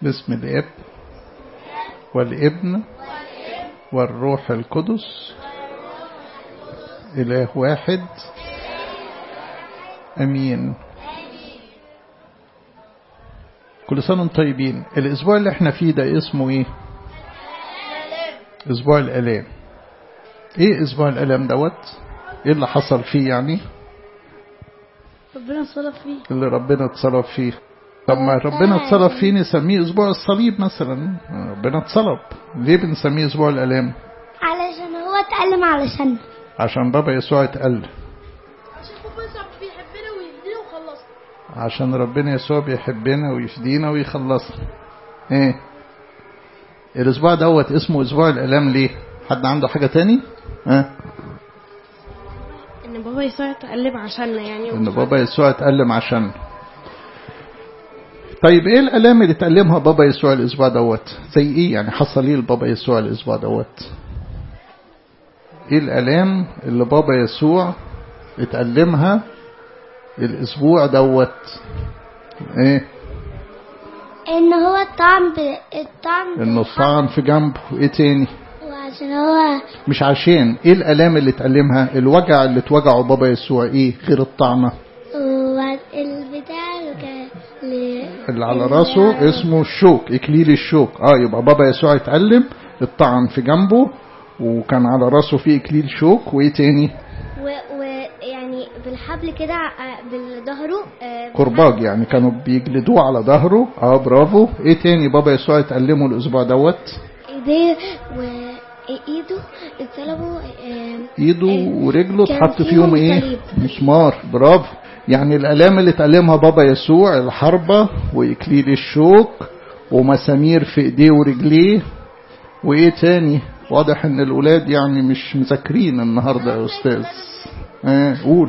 باسم الاب والابن والروح القدس إله واحد أمين كل سنة وانتم طيبين الأسبوع اللي احنا فيه ده اسمه ايه أسبوع الآلام ايه أسبوع الآلام دوت ايه اللي حصل فيه يعني ربنا صرف فيه اللي ربنا اتصرف فيه طب ما ربنا اتصرف فيه نسميه أسبوع الصليب مثلا ربنا اتصلب ليه بنسميه أسبوع الآلام علشان هو اتألم علشان عشان بابا يسوع اتقل عشان بابا يسوع بيحبنا ويهدينا وخلصنا عشان ربنا يسوع بيحبنا ويفدينا ويخلصنا ايه الاسبوع دوت اسمه اسبوع الالام ليه حد عنده حاجه تاني ها ان بابا يسوع اتألم عشاننا يعني ان بابا يسوع اتألم عشان طيب ايه الالام اللي اتألمها بابا يسوع الاسبوع دوت زي ايه يعني حصل ايه لبابا يسوع الاسبوع دوت ايه الالام اللي بابا يسوع اتألمها الاسبوع دوت ايه ان هو الطعم ب... الطعم انه الطعن في جنبه وايه تاني وعشان هو مش عشان ايه الالام اللي اتألمها الوجع اللي اتوجعه بابا يسوع ايه غير الطعنة البتاع اللي كان اللي اللي على راسه اسمه الشوك اكليل الشوك اه يبقى بابا يسوع اتألم الطعن في جنبه وكان على راسه فيه اكليل شوك وايه تاني ويعني بالحبل كده آه، بالظهره آه، كرباج يعني كانوا بيجلدوه على ظهره اه برافو ايه تاني بابا يسوع اتألمه الاسبوع دوت ايديه وايده اتسلبوا آه، ايده ورجله كان اتحط فيهم فيهم ايه صليب. مسمار برافو يعني الالام اللي اتألمها بابا يسوع الحربة واكليل الشوك ومسامير في ايديه ورجليه وايه تاني واضح ان الاولاد يعني مش مذاكرين النهارده يا استاذ اه قول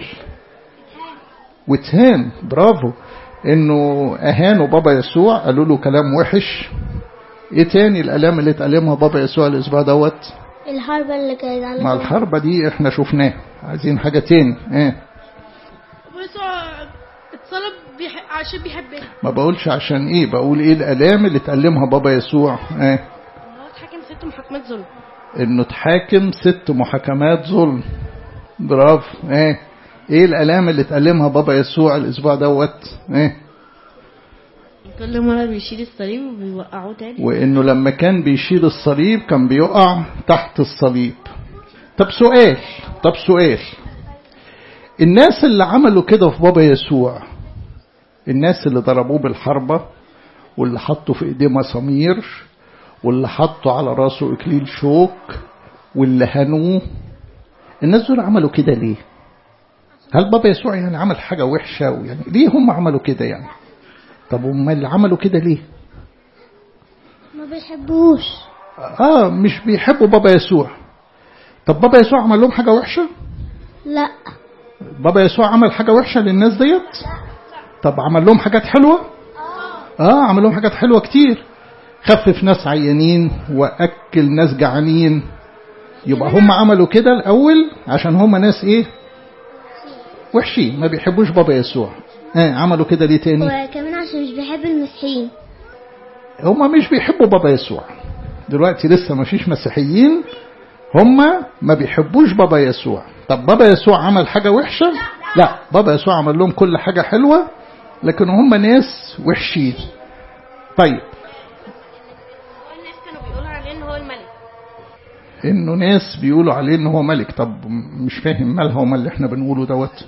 واتهان برافو انه اهانوا بابا يسوع قالوا له كلام وحش ايه تاني الالام اللي اتألمها بابا يسوع الاسبوع دوت الحربة اللي كانت على مع الحربة دي احنا شفناها عايزين حاجة تاني ايه يسوع اتصلب بيح... عشان بيحبنا ما بقولش عشان ايه بقول ايه الالام اللي اتألمها بابا يسوع ايه هو اتحكم ست محاكمات ظلم انه اتحاكم ست محاكمات ظلم برافو ايه ايه الالام اللي اتألمها بابا يسوع الاسبوع دوت ايه كل مرة بيشيل الصليب وبيوقعوه تاني وانه لما كان بيشيل الصليب كان بيقع تحت الصليب طب سؤال طب سؤال الناس اللي عملوا كده في بابا يسوع الناس اللي ضربوه بالحربة واللي حطوا في ايديه مسامير واللي حطوا على راسه اكليل شوك واللي هنوه الناس دول عملوا كده ليه هل بابا يسوع يعني عمل حاجة وحشة يعني ليه هم عملوا كده يعني طب هم اللي عملوا كده ليه ما بيحبوش اه مش بيحبوا بابا يسوع طب بابا يسوع عمل لهم حاجة وحشة لا بابا يسوع عمل حاجة وحشة للناس ديت طب عمل لهم حاجات حلوة اه عمل لهم حاجات حلوة كتير خفف ناس عيانين واكل ناس جعانين يبقى هم عملوا كده الاول عشان هم ناس ايه وحشين ما بيحبوش بابا يسوع اه عملوا كده ليه تاني وكمان عشان مش بيحب المسيحيين هم مش بيحبوا بابا يسوع دلوقتي لسه ما فيش مسيحيين هم ما بيحبوش بابا يسوع طب بابا يسوع عمل حاجة وحشة لا بابا يسوع عمل لهم كل حاجة حلوة لكن هم ناس وحشين طيب الناس كانوا بيقولوا عليه ان هو الملك انه ناس بيقولوا عليه ان هو ملك طب مش فاهم مالها وما اللي احنا بنقوله دوت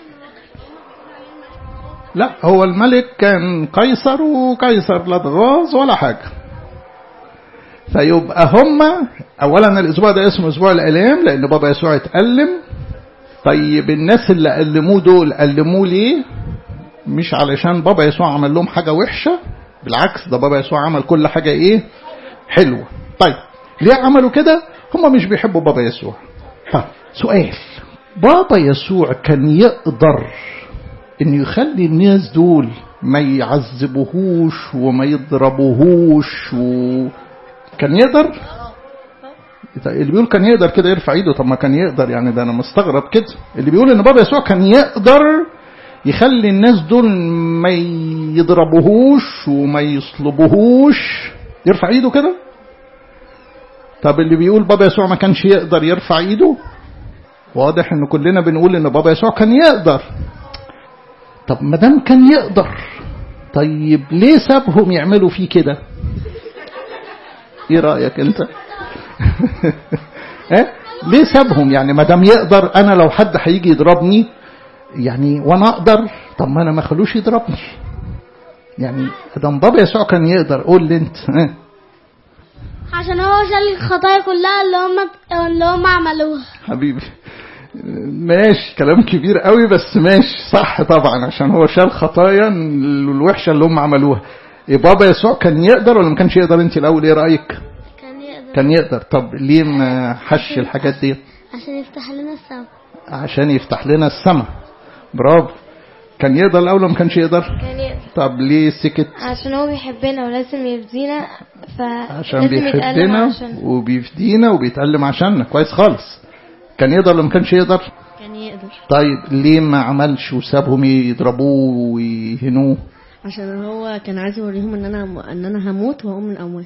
لا هو الملك كان قيصر وقيصر لا اتغاظ ولا حاجة فيبقى هم اولا الاسبوع ده اسمه اسبوع الالام لان بابا يسوع اتألم طيب الناس اللي ألموه دول ألموه ليه مش علشان بابا يسوع عمل لهم حاجة وحشة بالعكس ده بابا يسوع عمل كل حاجة ايه حلوة طيب ليه عملوا كده هم مش بيحبوا بابا يسوع طيب سؤال بابا يسوع كان يقدر ان يخلي الناس دول ما يعذبوهوش وما يضربوهوش و... كان يقدر اللي بيقول كان يقدر كده يرفع ايده طب ما كان يقدر يعني ده انا مستغرب كده اللي بيقول ان بابا يسوع كان يقدر يخلي الناس دول ما يضربوهوش وما يصلبوهوش يرفع ايده كده طب اللي بيقول بابا يسوع ما كانش يقدر يرفع ايده واضح ان كلنا بنقول ان بابا يسوع كان يقدر طب ما دام كان يقدر طيب ليه سابهم يعملوا فيه كده ايه رايك انت ايه ليه سابهم يعني ما دام يقدر انا لو حد هيجي يضربني يعني وانا اقدر طب ما انا ما خلوش يضربني يعني ادم بابا يسوع كان يقدر قول لي انت ها عشان هو شال الخطايا كلها اللي هم اللي هم عملوها حبيبي ماشي كلام كبير قوي بس ماشي صح طبعا عشان هو شال خطايا الوحشه اللي هم عملوها إيه بابا يسوع كان يقدر ولا ما كانش يقدر انت الاول ايه رايك كان يقدر كان يقدر طب ليه ما حش الحاجات دي عشان يفتح لنا السما عشان يفتح لنا السماء برافو كان يقدر الاول ولا ما كانش يقدر كان يقدر طب ليه سكت عشان هو بيحبنا ولازم يفدينا ف عشان لازم يتألم بيحبنا عشان وبيفدينا وبيتألم عشاننا كويس خالص كان يقدر ولا ما كانش يقدر كان يقدر طيب ليه ما عملش وسابهم يضربوه ويهنوه عشان هو كان عايز يوريهم ان انا ان انا هموت واقوم من الاموات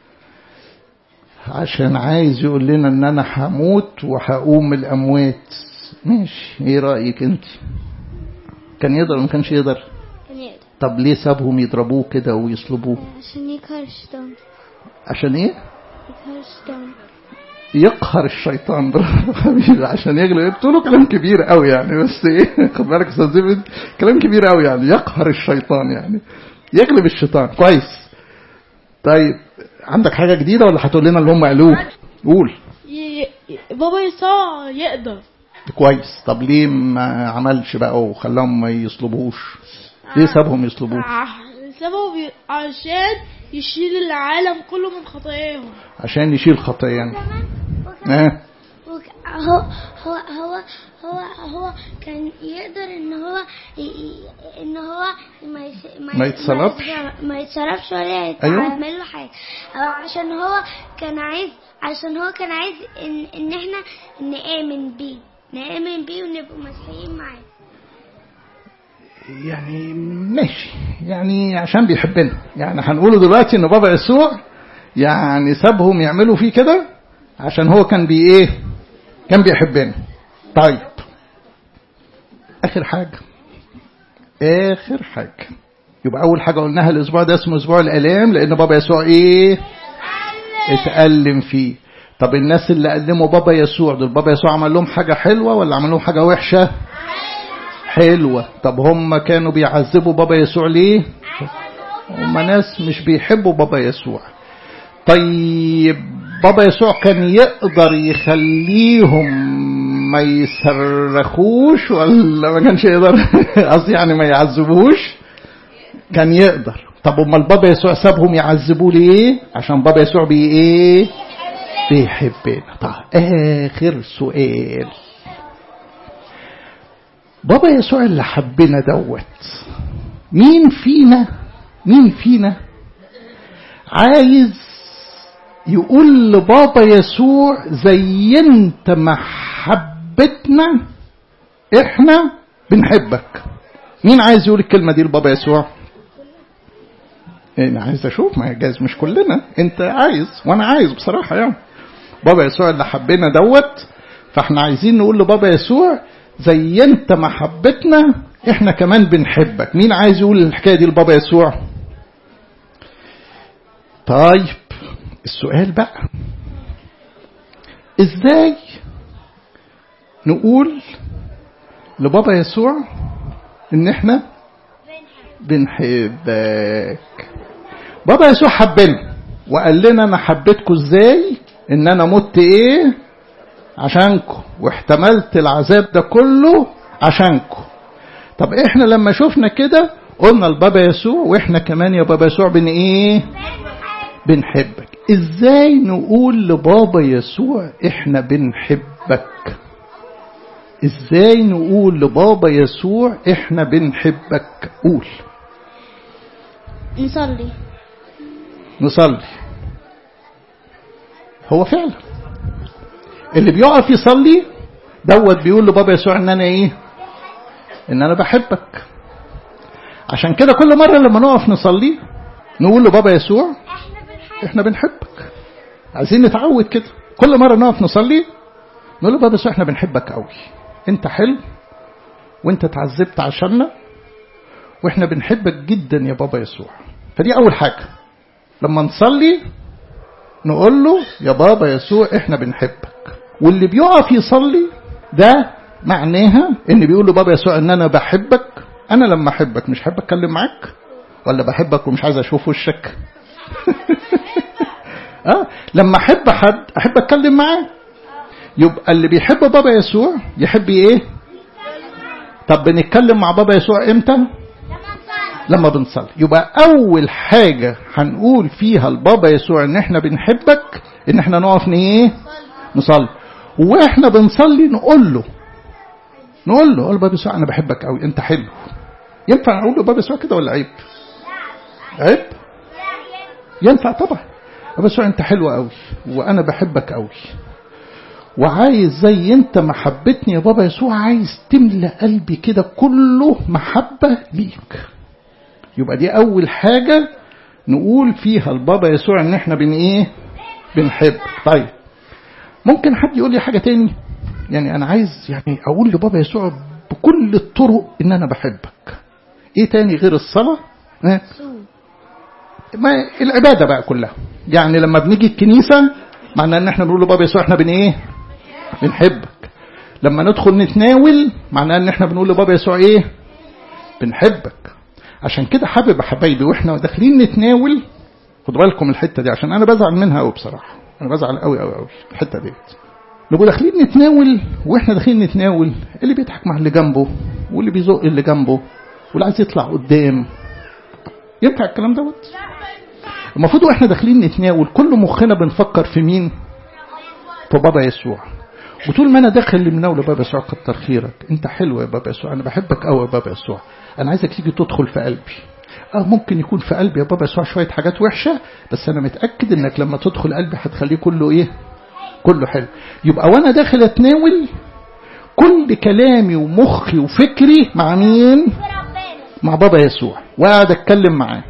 عشان عايز يقول لنا ان انا هموت وهقوم من الاموات ماشي ايه رايك انت كان يقدر ولا ما كانش يقدر كان يقدر طب ليه سابهم يضربوه كده ويصلبوه عشان يقهر الشيطان عشان ايه يقهر الشيطان يقهر الشيطان برافو حبيبي عشان يغلب بتقولوا كلام كبير قوي يعني بس ايه خد بالك يا استاذ زيد كلام كبير قوي يعني يقهر الشيطان يعني يغلب الشيطان كويس طيب عندك حاجه جديده ولا هتقول لنا اللي هم قالوه قول بابا يسوع يقدر كويس طب ليه ما عملش بقى وخلاهم ما يصلبوش ليه سابهم يصلبوه سببه عشان يشيل العالم كله من خطاياهم عشان يشيل خطايانا اه هو هو هو هو هو كان يقدر ان هو ي- ي- ان هو ما يس- ما يتصرفش؟ ما يتصرفش ولا أيوه. يتعمل له حاجه أو عشان هو كان عايز عشان هو كان عايز ان ان احنا نآمن بيه نآمن بيه ونبقى مسيحيين معاه يعني ماشي يعني عشان بيحبنا يعني هنقوله دلوقتي ان بابا يسوع يعني سابهم يعملوا فيه كده عشان هو كان بي ايه كان بيحبنا طيب اخر حاجه اخر حاجه يبقى اول حاجه قلناها الاسبوع ده اسمه اسبوع الالام لان بابا يسوع ايه اتألم فيه طب الناس اللي ألموا بابا يسوع دول بابا يسوع عمل لهم حاجة حلوة ولا عمل لهم حاجة وحشة حلوة طب هم كانوا بيعذبوا بابا يسوع ليه هم ناس مش بيحبوا بابا يسوع طيب بابا يسوع كان يقدر يخليهم ما يصرخوش ولا ما كانش يقدر قصدي يعني ما يعذبوش كان يقدر طب امال بابا يسوع سابهم يعذبوه ليه عشان بابا يسوع بي ايه بيحبنا طيب اخر سؤال بابا يسوع اللي حبنا دوت مين فينا مين فينا عايز يقول لبابا يسوع زي انت محبتنا احنا بنحبك مين عايز يقول الكلمة دي لبابا يسوع انا عايز اشوف ما جايز مش كلنا انت عايز وانا عايز بصراحة يعني بابا يسوع اللي حبنا دوت فاحنا عايزين نقول لبابا يسوع زي انت محبتنا احنا كمان بنحبك مين عايز يقول الحكاية دي لبابا يسوع طيب السؤال بقى ازاي نقول لبابا يسوع ان احنا بنحبك بابا يسوع حبنا وقال لنا انا حبيتكم ازاي ان انا مت ايه عشانكم واحتملت العذاب ده كله عشانكم طب احنا لما شفنا كده قلنا لبابا يسوع واحنا كمان يا بابا يسوع بن ايه بنحبك ازاي نقول لبابا يسوع احنا بنحبك ازاي نقول لبابا يسوع احنا بنحبك قول نصلي نصلي هو فعلا اللي بيقف يصلي دوت بيقول لبابا يسوع ان انا ايه ان انا بحبك عشان كده كل مرة لما نقف نصلي نقول له بابا يسوع احنا بنحبك عايزين نتعود كده كل مرة نقف نصلي نقول له بابا يسوع احنا بنحبك قوي انت حلو وانت اتعذبت عشاننا واحنا بنحبك جدا يا بابا يسوع فدي اول حاجة لما نصلي نقول له يا بابا يسوع احنا بنحبك واللي بيقف يصلي ده معناها ان بيقول له بابا يسوع ان انا بحبك انا لما احبك مش حابب اتكلم معاك ولا بحبك ومش عايز اشوف وشك اه لما احب حد احب اتكلم معاه يبقى اللي بيحب بابا يسوع يحب ايه طب بنتكلم مع بابا يسوع امتى لما بنصلي يبقى اول حاجة هنقول فيها لبابا يسوع ان احنا بنحبك ان احنا نقف ايه نصلي واحنا بنصلي نقول له نقول له قول بابا يسوع انا بحبك قوي انت حلو ينفع اقول له بابا يسوع كده ولا عيب عيب ينفع طبعا بابا يسوع انت حلو قوي وانا بحبك قوي وعايز زي انت محبتني يا بابا يسوع عايز تملى قلبي كده كله محبة ليك يبقى دي اول حاجة نقول فيها البابا يسوع ان احنا بن ايه بنحب طيب ممكن حد يقول لي حاجة تاني يعني انا عايز يعني اقول لبابا يسوع بكل الطرق ان انا بحبك ايه تاني غير الصلاة اه؟ ما العبادة بقى كلها يعني لما بنيجي الكنيسة معناه ان احنا بنقول لبابا يسوع احنا بن ايه بنحبك لما ندخل نتناول معناه ان احنا بنقول لبابا يسوع ايه بنحبك عشان كده حابب حبايبي واحنا داخلين نتناول خدوا بالكم الحته دي عشان انا بزعل منها قوي بصراحه انا بزعل قوي قوي قوي الحته ديت نبقى داخلين نتناول واحنا داخلين نتناول اللي بيضحك مع اللي جنبه واللي بيزق اللي جنبه واللي عايز يطلع قدام ينفع الكلام دوت المفروض واحنا داخلين نتناول كل مخنا بنفكر في مين في بابا يسوع وطول ما انا داخل لمناول بابا يسوع كتر خيرك انت حلو يا بابا يسوع انا بحبك قوي يا بابا يسوع انا عايزك تيجي تدخل في قلبي اه ممكن يكون في قلبي يا بابا يسوع شويه حاجات وحشه بس انا متاكد انك لما تدخل قلبي هتخليه كله ايه كله حلو يبقى وانا داخل اتناول كل كلامي ومخي وفكري مع مين مع بابا يسوع وقاعد اتكلم معاه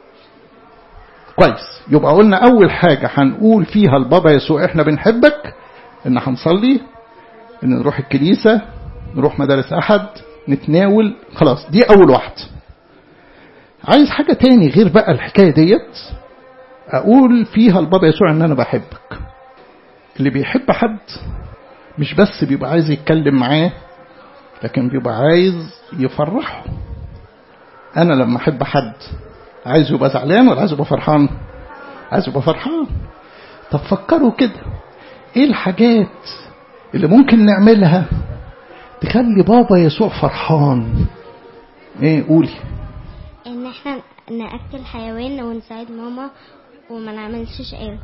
كويس يبقى قلنا اول حاجه هنقول فيها لبابا يسوع احنا بنحبك ان هنصلي ان نروح الكنيسه نروح مدارس احد نتناول خلاص دي اول واحده عايز حاجه تاني غير بقى الحكايه ديت اقول فيها لبابا يسوع ان انا بحبك اللي بيحب حد مش بس بيبقى عايز يتكلم معاه لكن بيبقى عايز يفرحه انا لما احب حد عايز يبقى زعلان ولا عايز يبقى فرحان عايز يبقى فرحان طب فكروا كده ايه الحاجات اللي ممكن نعملها تخلي بابا يسوع فرحان ايه قولي ان احنا ناكل حيوان ونساعد ماما وما نعملش شقاوة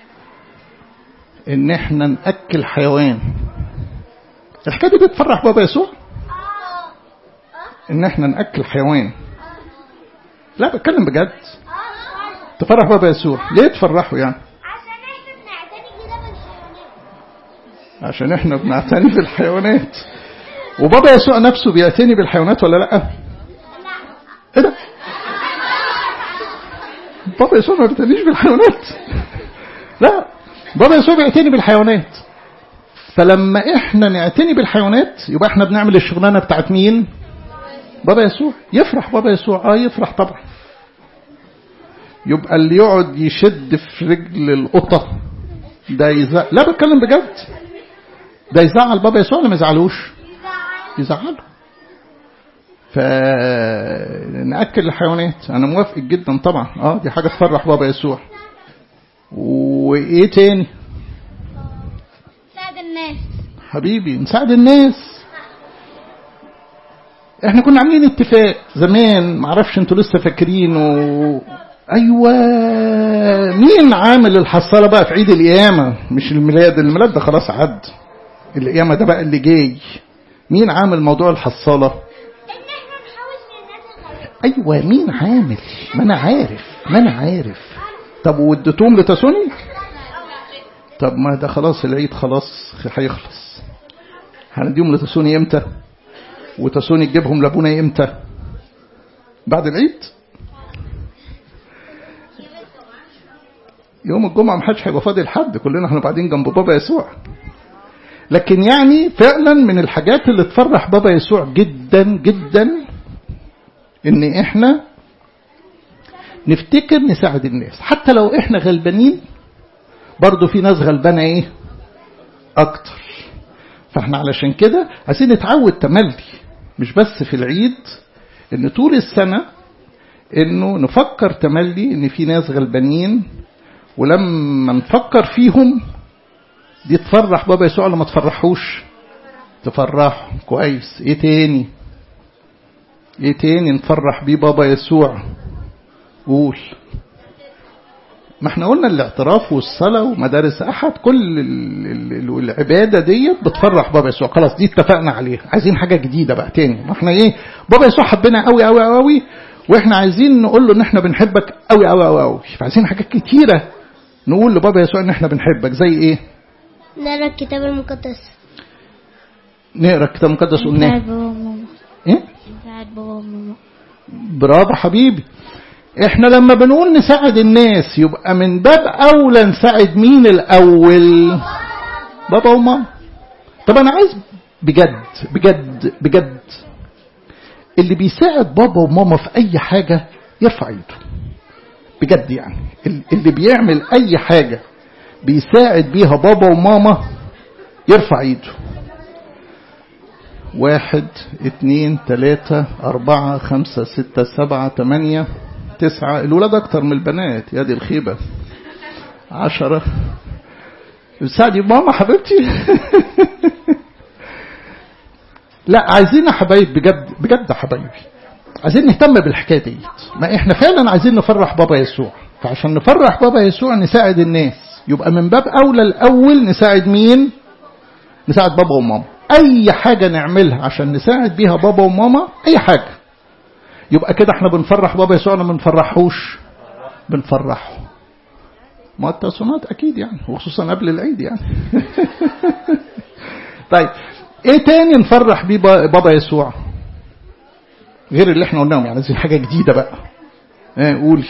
ان احنا ناكل حيوان الحكايه دي بتفرح بابا يسوع ان احنا ناكل حيوان لا بتكلم بجد تفرح بابا يسوع ليه تفرحوا يعني عشان احنا بنعتني كده بالحيوانات عشان احنا بنعتني بالحيوانات وبابا يسوع نفسه بيعتني بالحيوانات ولا لا ايه ده بابا يسوع ما بيعتنيش بالحيوانات لا بابا يسوع بيعتني بالحيوانات فلما احنا نعتني بالحيوانات يبقى احنا بنعمل الشغلانه بتاعت مين بابا يسوع يفرح بابا يسوع اه يفرح طبعا يبقى اللي يقعد يشد في رجل القطه ده يزعل لا بتكلم بجد ده يزعل بابا يسوع ولا ما يزعلوش يزعله فنأكل الحيوانات أنا موافق جدا طبعا اه دي حاجة تفرح بابا يسوع وإيه تاني ساعد الناس حبيبي نساعد الناس احنا كنا عاملين اتفاق زمان معرفش انتوا لسه فاكرين و... ايوه مين عامل الحصاله بقى في عيد القيامه مش الميلاد الميلاد ده خلاص عد القيامه ده بقى اللي جاي مين عامل موضوع الحصاله ان احنا نحوش للناس الغلابه ايوه مين عامل ما انا عارف ما انا عارف طب واديتهم لتسوني طب ما ده خلاص العيد خلاص هيخلص هنديهم لتسوني امتى وتسوني تجيبهم لابونا امتى بعد العيد يوم الجمعة محدش هيبقى فاضي لحد كلنا احنا بعدين جنب بابا يسوع لكن يعني فعلا من الحاجات اللي تفرح بابا يسوع جدا جدا ان احنا نفتكر نساعد الناس حتى لو احنا غلبانين برضو في ناس غلبانة ايه اكتر فاحنا علشان كده عايزين نتعود تملي مش بس في العيد ان طول السنة انه نفكر تملي ان في ناس غلبانين ولما نفكر فيهم دي تفرح بابا يسوع ولا ما تفرحوش تفرحه كويس ايه تاني ايه تاني نفرح بيه بابا يسوع قول ما احنا قلنا الاعتراف والصلاة ومدارس أحد كل العبادة ديت بتفرح بابا يسوع خلاص دي اتفقنا عليها عايزين حاجة جديدة بقى تاني ما احنا ايه بابا يسوع حبنا قوي قوي قوي واحنا عايزين نقول له ان احنا بنحبك قوي قوي قوي قوي فعايزين حاجات كتيرة نقول لبابا يسوع ان احنا بنحبك زي ايه نقرا الكتاب المقدس نقرا الكتاب المقدس نساعد قلناه بابا وماما ايه نساعد بابا وماما برافو حبيبي احنا لما بنقول نساعد الناس يبقى من باب اولى نساعد مين الاول بابا وماما طب انا عايز بجد بجد بجد اللي بيساعد بابا وماما في اي حاجة يرفع ايده بجد يعني اللي بيعمل اي حاجة بيساعد بيها بابا وماما يرفع ايده واحد اتنين تلاتة أربعة خمسة ستة سبعة تمانية تسعة الولاد أكتر من البنات يا دي الخيبة عشرة ساعدي ماما حبيبتي لا عايزين يا حبايب بجد بجد يا حبايبي عايزين نهتم بالحكاية ديت ما احنا فعلا عايزين نفرح بابا يسوع فعشان نفرح بابا يسوع نساعد الناس يبقى من باب أولى الأول نساعد مين نساعد بابا وماما أي حاجة نعملها عشان نساعد بيها بابا وماما أي حاجة يبقى كده احنا بنفرح بابا يسوع ولا ما بنفرحوش بنفرحه ما التصنيفات أكيد يعني وخصوصا قبل العيد يعني طيب ايه تاني نفرح بيه بابا يسوع غير اللي احنا قلناهم يعني عايزين حاجة جديدة بقى ايه قولي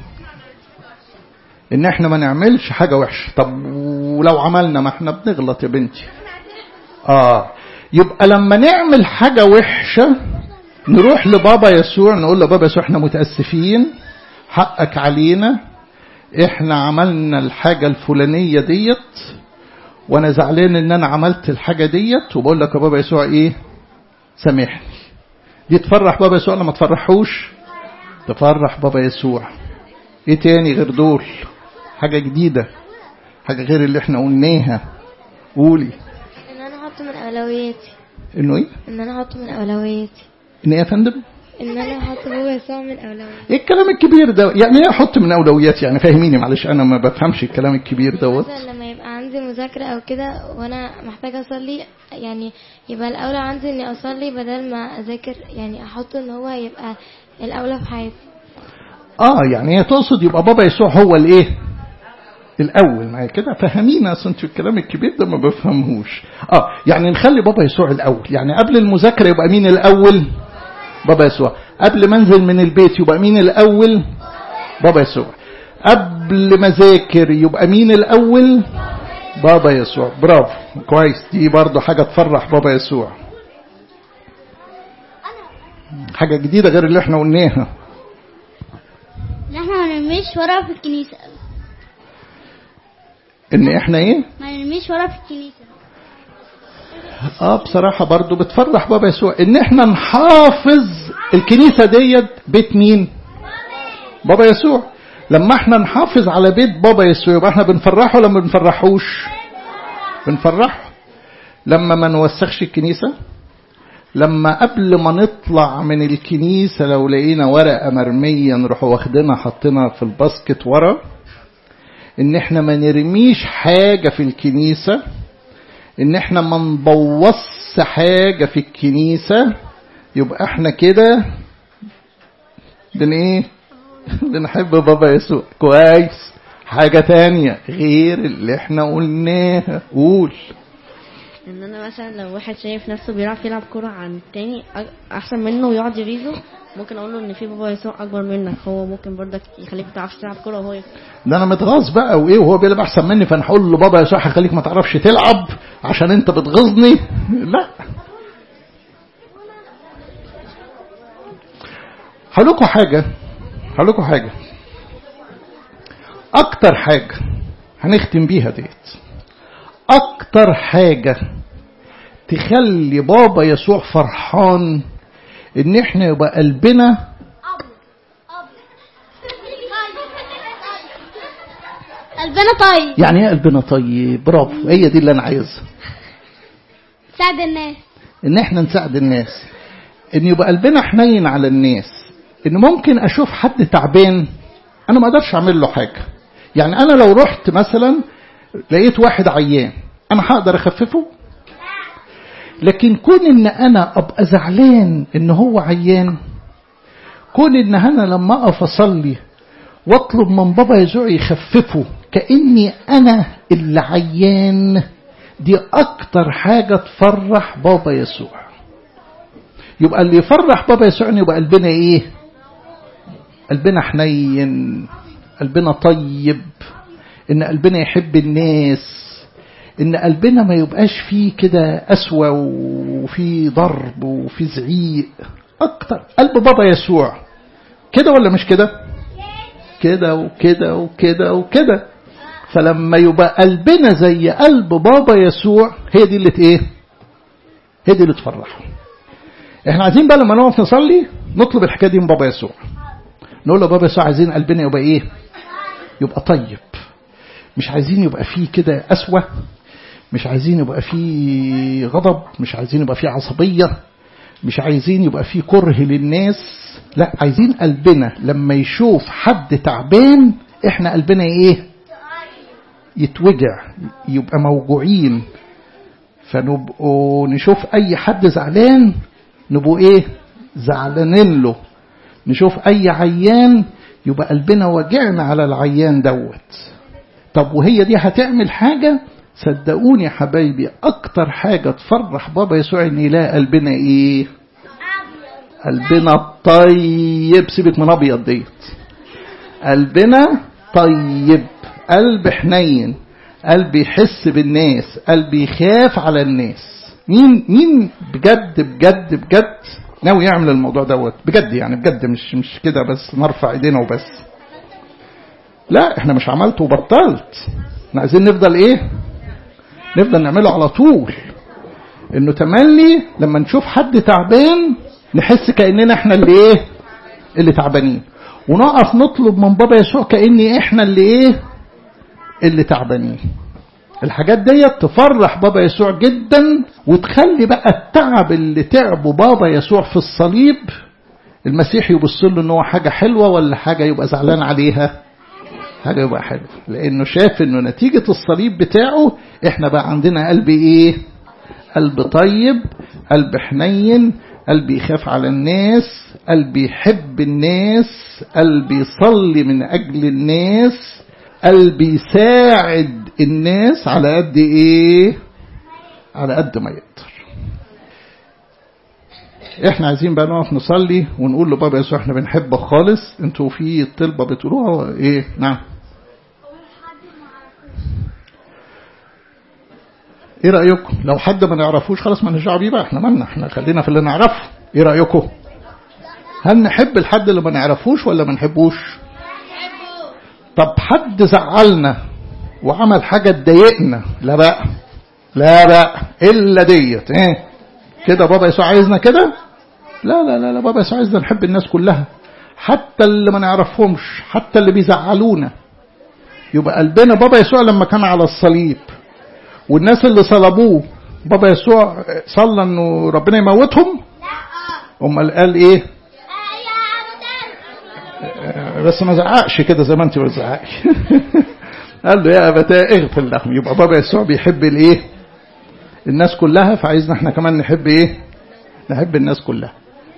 ان احنا ما نعملش حاجة وحشة طب ولو عملنا ما احنا بنغلط يا بنتي اه يبقى لما نعمل حاجة وحشة نروح لبابا يسوع نقول له بابا يسوع احنا متأسفين حقك علينا احنا عملنا الحاجة الفلانية ديت وانا زعلان ان انا عملت الحاجة ديت وبقول لك يا بابا يسوع ايه سامحني دي تفرح بابا يسوع ولا ما تفرحوش تفرح بابا يسوع ايه تاني غير دول حاجة جديدة حاجة غير اللي احنا قلناها قولي ان انا احط من اولوياتي انه ايه ان انا احط من اولوياتي ان ايه يا فندم ان انا احط بابا يسوع من اولوياتي ايه الكلام الكبير ده يعني ايه احط من اولوياتي يعني فاهميني معلش انا ما بفهمش الكلام الكبير دوت مثلا لما يبقى عندي مذاكرة او كده وانا محتاجة اصلي يعني يبقى الاولى عندي اني اصلي بدل ما اذاكر يعني احط ان هو يبقى الاولى في حياتي اه يعني هي تقصد يبقى بابا يسوع هو الايه الاول معايا كده فهمينا اصل انتوا الكلام الكبير ده ما بفهمهوش اه يعني نخلي بابا يسوع الاول يعني قبل المذاكره يبقى مين الاول بابا يسوع قبل ما انزل من البيت يبقى مين الاول بابا يسوع قبل ما اذاكر يبقى مين الاول بابا يسوع برافو كويس دي برضو حاجه تفرح بابا يسوع حاجه جديده غير اللي احنا قلناها ان احنا ما نرميش ورق في الكنيسة ان احنا ايه ما نرميش ورق في الكنيسة اه بصراحة برضو بتفرح بابا يسوع ان احنا نحافظ الكنيسة ديت بيت مين بابا يسوع لما احنا نحافظ على بيت بابا يسوع يبقى احنا بنفرحه ولا ما بنفرحوش بنفرحه لما ما نوسخش الكنيسة لما قبل ما نطلع من الكنيسة لو لقينا ورقة مرمية نروح واخدينها حطينا في الباسكت ورا ان احنا ما نرميش حاجة في الكنيسة ان احنا ما نبوظش حاجة في الكنيسة يبقى احنا كده بن ايه بنحب بابا يسوع كويس حاجة تانية غير اللي احنا قلناها قول ان انا مثلا لو واحد شايف نفسه بيعرف يلعب كرة عن التاني أ- احسن منه ويقعد يغيظه ممكن اقول له ان في بابا يسوع اكبر منك هو ممكن برضك يخليك ما تعرفش تلعب كرة وهو ده انا متغاظ بقى وايه وهو بيلعب احسن مني فانا هقول له بابا يسوع هخليك ما تعرفش تلعب عشان انت بتغيظني لا هقول لكم حاجه هقول لكم حاجه اكتر حاجه هنختم بيها ديت اكتر حاجه تخلي بابا يسوع فرحان ان احنا يبقى قلبنا قلبنا طيب يعني ايه قلبنا طيب برافو هي دي اللي انا عايزها ساعد الناس ان احنا نساعد الناس ان يبقى قلبنا حنين على الناس ان ممكن اشوف حد تعبان انا ما اقدرش اعمل له حاجه يعني انا لو رحت مثلا لقيت واحد عيان انا هقدر اخففه لكن كون ان انا ابقى زعلان ان هو عيان كون ان انا لما اقف اصلي واطلب من بابا يسوع يخففه كاني انا اللي عيان دي اكتر حاجه تفرح بابا يسوع يبقى اللي يفرح بابا يسوع إن يبقى قلبنا ايه قلبنا حنين قلبنا طيب ان قلبنا يحب الناس ان قلبنا ما يبقاش فيه كده قسوة وفي ضرب وفي زعيق اكتر قلب بابا يسوع كده ولا مش كده كده وكده وكده وكده فلما يبقى قلبنا زي قلب بابا يسوع هي دي اللي ايه هي دي اللي تفرح احنا عايزين بقى لما نقف نصلي نطلب الحكايه دي من بابا يسوع نقول له بابا يسوع عايزين قلبنا يبقى ايه يبقى طيب مش عايزين يبقى فيه كده قسوه مش عايزين يبقى فيه غضب مش عايزين يبقى فيه عصبيه مش عايزين يبقى فيه كره للناس لا عايزين قلبنا لما يشوف حد تعبان احنا قلبنا ايه يتوجع يبقى موجوعين فنبقوا نشوف اي حد زعلان نبقوا ايه زعلانين له نشوف اي عيان يبقى قلبنا وجعنا على العيان دوت طب وهي دي هتعمل حاجة صدقوني يا حبايبي اكتر حاجة تفرح بابا يسوع ان يلاقي قلبنا ايه قلبنا طيب سيبك من ابيض ديت قلبنا طيب قلب حنين قلب يحس بالناس قلب يخاف على الناس مين مين بجد بجد بجد ناوي يعمل الموضوع دوت بجد يعني بجد مش مش كده بس نرفع ايدينا وبس لا احنا مش عملت وبطلت احنا عايزين نفضل ايه نفضل نعمله على طول انه تملي لما نشوف حد تعبان نحس كاننا احنا اللي ايه اللي تعبانين ونقف نطلب من بابا يسوع كاني احنا اللي ايه اللي تعبانين الحاجات ديت تفرح بابا يسوع جدا وتخلي بقى التعب اللي تعبه بابا يسوع في الصليب المسيح يبص له ان هو حاجه حلوه ولا حاجه يبقى زعلان عليها حاجه يبقى حلوه لانه شاف انه نتيجه الصليب بتاعه احنا بقى عندنا قلب ايه قلب طيب قلب حنين قلب يخاف على الناس قلب يحب الناس قلب يصلي من اجل الناس قلب يساعد الناس على قد ايه على قد ما يقدر احنا عايزين بقى نقف نصلي ونقول لبابا يسوع احنا بنحبك خالص انتوا في طلبة بتقولوها ايه نعم ايه رأيكم لو حد ما نعرفوش خلاص ما نرجع بيه بقى احنا مالنا احنا خلينا في اللي نعرفه ايه رأيكم هل نحب الحد اللي ما نعرفوش ولا ما نحبوش طب حد زعلنا وعمل حاجة تضايقنا لا بقى لا بقى إلا ديت ايه كده بابا يسوع عايزنا كده لا لا لا لا بابا يسوع عايزنا نحب الناس كلها حتى اللي ما نعرفهمش حتى اللي بيزعلونا يبقى قلبنا بابا يسوع لما كان على الصليب والناس اللي صلبوه بابا يسوع صلى انه ربنا يموتهم امال قال ايه بس ما زعقش كده زي ما انت بتزعقي قال له يا ابتاه اغفر لهم يبقى بابا يسوع بيحب الايه الناس كلها فعايزنا احنا كمان نحب ايه نحب الناس كلها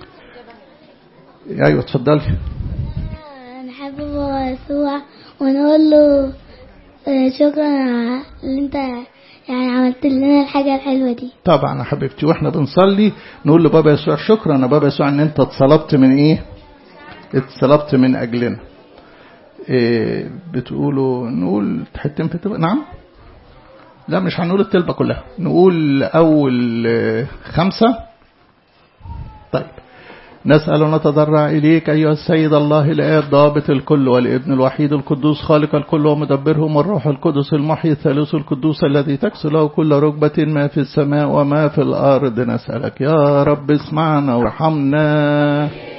ايوه اتفضلي نحب بابا يسوع ونقول له آه، شكرا على اللي انت يعني عملت لنا الحاجة الحلوة دي طبعا يا حبيبتي واحنا بنصلي نقول لبابا يسوع شكرا يا بابا يسوع ان انت اتصلبت من ايه اتصلبت من اجلنا إيه بتقولوا نقول حتتين في التلبة نعم لا مش هنقول التلبة كلها نقول اول آه، خمسة طيب نسأل ونتضرع إليك أيها السيد الله الآب ضابط الكل والابن الوحيد القدوس خالق الكل ومدبرهم والروح القدس المحيي الثالوث القدوس الذي تكسو له كل ركبة ما في السماء وما في الأرض نسألك يا رب اسمعنا وارحمنا